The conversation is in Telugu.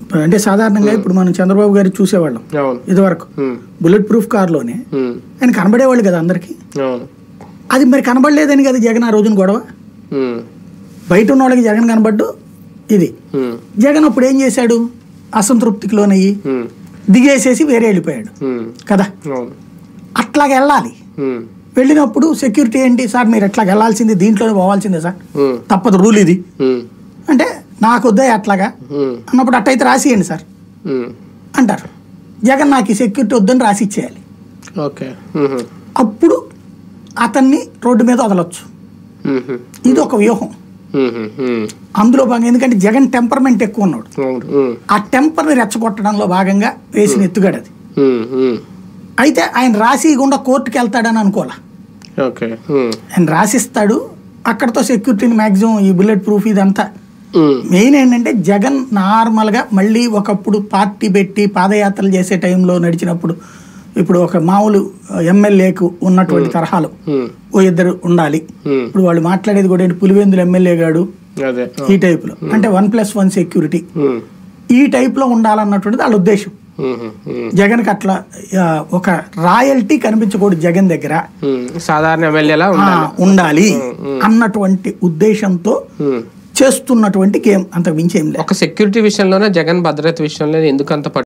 అంటే సాధారణంగా ఇప్పుడు మనం చంద్రబాబు గారి చూసేవాళ్ళం అవును ఇదివరకు ఉమ్, బుల్లెట్ ప్రూఫ్ కార్లోనే ఉమ్, ఆయన కనబడేవాళ్ళు కదా అందరికీ అవును అది మరి కనబడలేదని కదా జగన్ ఆ రోజున గొడవ ఉమ్, బయట ఉన్న వాళ్ళకి జగన్ కనబడ్డు ఇది ఉమ్, జగన్ అప్పుడు ఏం చేశాడు అసంతృప్తికి లోనయ్యి ఉమ్, దిగేసేసి వేరే వెళ్ళిపోయాడు ఉమ్, కదా అవును అట్లాగ వెళ్ళాలి ఉమ్, వెళ్ళినప్పుడు సెక్యూరిటీ ఏంటి సార్ మీరు ఎట్లా వెళ్ళాల్సింది దీంట్లోనే పోవాల్సిందే సార్ ఉమ్, తప్పదు రూల్ ఇది ఉమ్, అంటే నాకు వద్దా అట్లాగా ఉమ్, అన్నప్పుడు అట్టయితే రాసియండి సార్ ఉమ్, అంటారు జగన్ నాకు ఈ సెక్యూరిటీ వద్దని రాసి ఇచ్చేయాలి ఓకే ఉహు, అప్పుడు అతన్ని రోడ్డు మీద వదలొచ్చు ఉహు, ఇది ఒక వ్యూహం ఉహు, ఉమ్, అందులో భాగంగా ఎందుకంటే జగన్ టెంపర్మెంట్ ఎక్కువ ఉన్నాడు అవును ఉమ్, ఆ టెంపర్ని రెచ్చగొట్టడంలో భాగంగా వేసిన ఎత్తుగడది ఉమ్, ఉమ్, అయితే ఆయన రాసి గుండా కోర్టుకి వెళ్తాడని అనుకోలే ఓకే ఉమ్, ఆయన రాసిస్తాడు అక్కడతో సెక్యూరిటీని మ్యాక్సిమం ఈ బుల్లెట్ ప్రూఫ్ ఇదంతా ఉమ్, మెయిన్ ఏంటంటే జగన్ నార్మల్గా మళ్ళీ ఒకప్పుడు పార్టీ పెట్టి పాదయాత్రలు చేసే టైంలో నడిచినప్పుడు ఇప్పుడు ఒక మామూలు ఎమ్మెల్యేకు ఉన్నటువంటి తరహాలు ఉమ్, ఓ ఇద్దరు ఉండాలి ఉమ్, ఇప్పుడు వాళ్ళు మాట్లాడేది కూడా ఏంటి పులివెందులు ఎమ్మెల్యే గాడు అదే ఈ టైప్లో అంటే one plus one security um, ఈ టైప్లో ఉండాలన్నటువంటిది వాళ్ళ ఉద్దేశం ఉహు, ఉమ్, జగన్కి అట్లా ఆ, ఒక రాయల్టీ కనిపించకూడదు జగన్ దగ్గర ఉమ్, సాధారణ ఎమ్మెల్యేలా ఆ, ఉండాలి ఉండాలి అన్నటువంటి ఉద్దేశంతో ఉమ్. చేస్తున్నటువంటి గేమ్ అంతకు మించి ఏం లేదు ఒక సెక్యూరిటీ విషయంలోనే జగన్ భద్రత విషయంలో ఎందుకు అంత